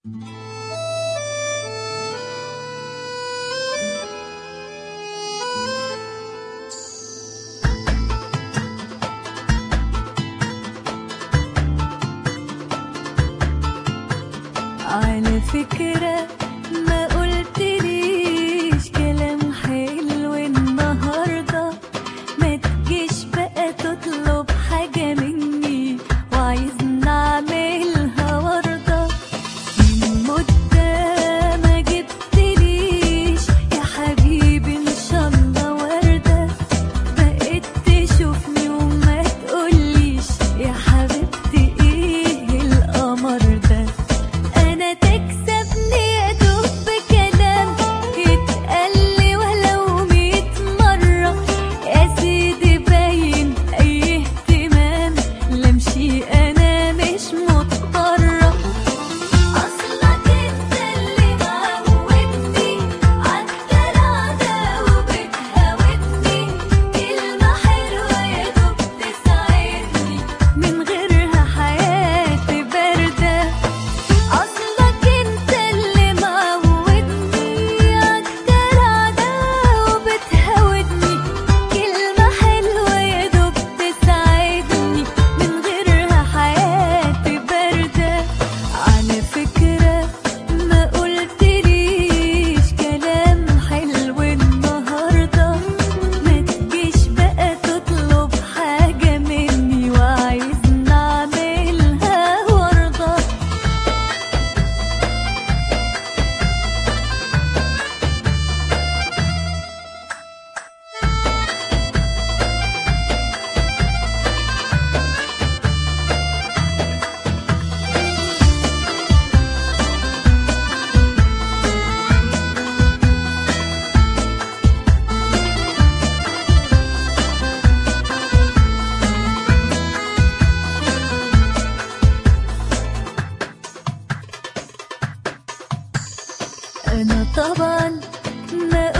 على فكرة ما قلتليش كلام حلو النهاردة ما تجيش بقى تطلب حاجة مني وعايزني أعملها وردة من مدة ما جبتليش يا حبيبي إن شاء الله وردة بقيت تشوفني وما تقوليش يا حبيبتي ايه القمر ده انا تكسبني يا دوب بكلام يتقال ولو ميت مرة يا سيدي باين اي اهتمام لمشي انا مش مضطرة اصلك انت اللي معودني عالدلع ده وبتهاودني كلمة حلوة يا دوب تساعدني من غيرها حياتي باردة أصلك أنت اللي معودني عالدلع ده وبتهاودني كلمة حلوة يا دوب تساعدني من غيرها حياتي باردة على فكرة ما قلتليش كلام حلو النهاردة ما تجيش بقى تطلب حاجة مني وعايزني أعملها وردة أنا طبعا ما